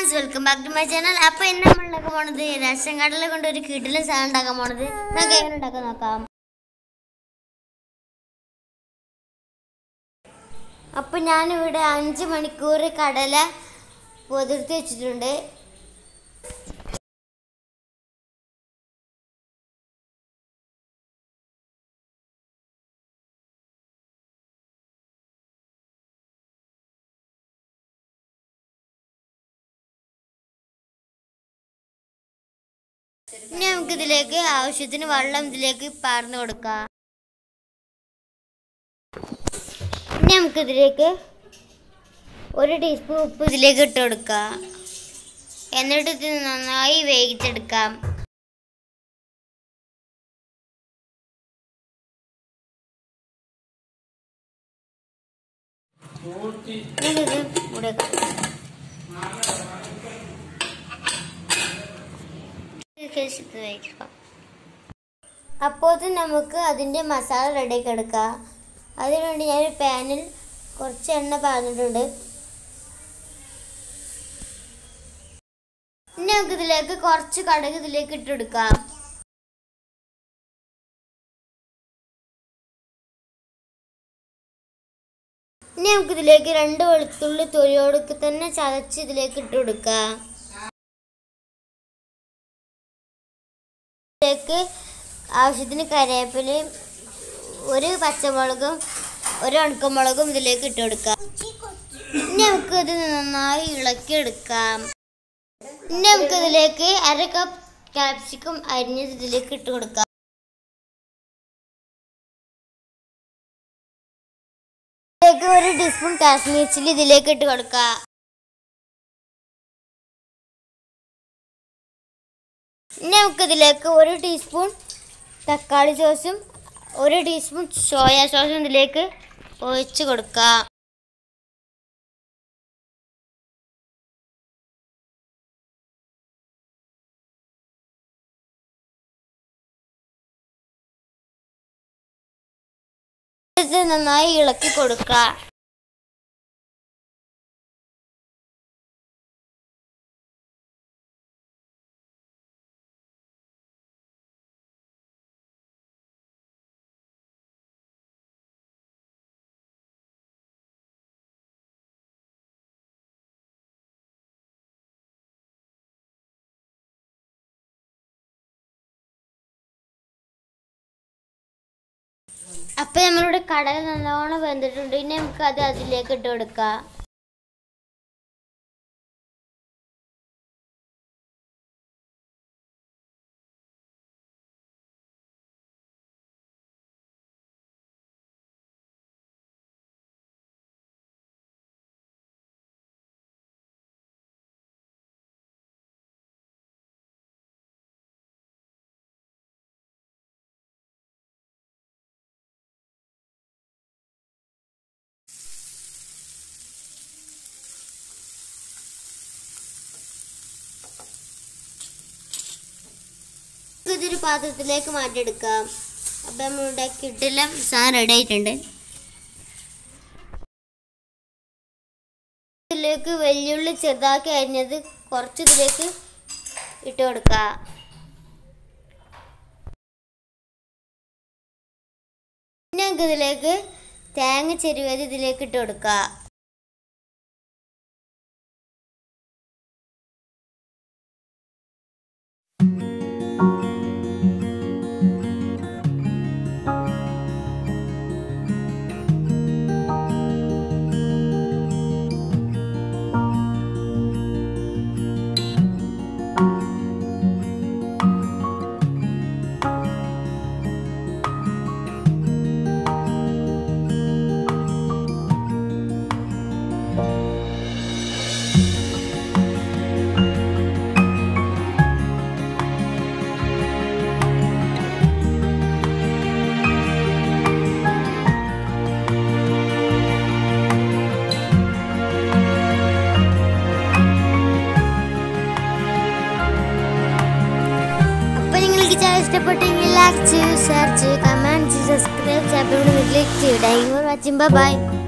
Friends welcome back to my channel അപ്പൊ ഇന്ന് നമ്മൾ ഉണ്ടാക്കാൻ പോണത് റേഷൻ കടല കൊണ്ട് ഒരു കിടിലും സാധനം ഉണ്ടാക്കാൻ പോണത് നമുക്ക് എങ്ങനെ ഉണ്ടാക്കാൻ നോക്കാം അപ്പൊ ഞാനിവിടെ അഞ്ച് മണിക്കൂർ കടല പൊതിർത്തി വെച്ചിട്ടുണ്ട് ഇനി നമുക്ക് ഇതിലേക്ക് ആവശ്യത്തിന് വെള്ളം ഇതിലേക്ക് പാർന്നു കൊടുക്കാം ഇനി നമുക്ക് ഇതിലേക്ക് ഒരു ടീസ്പൂൺ ഉപ്പ് ഇതിലേക്ക് ഇട്ട് കൊടുക്കാം എന്നിട്ട് ഇത് നന്നായി വേവിച്ചെടുക്കാം ഞാനിത് ഇവിടെ വെക്കാം. ഇത് വേവിക്കാം. അപ്പോൾ നമുക്ക് അതിൻ്റെ മസാല റെഡിയാക്കി എടുക്കാം അതിനുവേണ്ടി ഞാൻ ഒരു പാനിൽ കുറച്ച് എണ്ണ പാർന്നിട്ടുണ്ട് ഇനി നമുക്ക് ഇതിലേക്ക് കുറച്ച് കടുക് ഇതിലേക്ക് ഇട്ടെടുക്കാം ഇനി നമുക്ക് ഇതിലേക്ക് രണ്ട് വെളുത്തുള്ളി തൊലിയോടൊക്കെ തന്നെ ചതച്ച് ഇതിലേക്ക് ഇട്ട് കൊടുക്കാം ഇതിലേക്ക് ആവശ്യത്തിന് കറിവേപ്പിലയും ഒരു പച്ചമുളകും ഒരു ഉണക്കമുളകും ഇതിലേക്ക് ഇട്ട് കൊടുക്കാം ഇനി നമുക്ക് ഇത് നന്നായി ഇളക്കിയെടുക്കാം ഇനി നമുക്ക് ഇതിലേക്ക് അര കപ്പ് ക്യാപ്സിക്കം അരിഞ്ഞത് ഇതിലേക്ക് ഇട്ട് കൊടുക്കാം ഇതിലേക്ക് ഒരു ടീസ്പൂൺ കാശ്മീർ ചില്ലി ഇതിലേക്ക് ഇട്ട് കൊടുക്കാം ഇനി നമുക്കിതിലേക്ക് ഒരു ടീസ്പൂൺ തക്കാളി സോസും ഒരു ടീസ്പൂൺ സോയാ സോസും ഇതിലേക്ക് ഒഴിച്ച് കൊടുക്കാം ഇത് നന്നായി ഇളക്കി കൊടുക്കുക അപ്പൊ നമ്മളിവിടെ കടല നല്ലോണം വെന്തിട്ടുണ്ട് ഇനി നമുക്ക് അത് അതിലേക്ക് ഇട്ട് കൊടുക്കാം ഇതൊരു പാത്രത്തിലേക്ക് മാറ്റിയെടുക്കാം അപ്പം നമ്മളുടെ കിട്ടില്ല സാധനം റെഡി ആയിട്ടുണ്ട് ഇതിലേക്ക് വെല്ലുള്ളി ചെറുതാക്കി അരിഞ്ഞത് കുറച്ച് ഇതിലേക്ക് ഇട്ട് കൊടുക്കാം പിന്നെ നമുക്ക് ഇതിലേക്ക് തേങ്ങ ചെരുവത് ഇതിലേക്ക് ഇട്ട് കൊടുക്കാം അപ്പോൾ നിങ്ങൾക്ക് ചാനൽ ഇഷ്ടപ്പെട്ടെങ്കിൽ ലൈക്ക് ചെയ്യൂ ഷെയർ ചെയ്യൂ കമൻറ്റ് ചെയ്യൂ സബ്സ്ക്രൈബ് ചെയ്യൂ വീട്ടിലേക്ക് ചെയ്യൂ thank you for watching by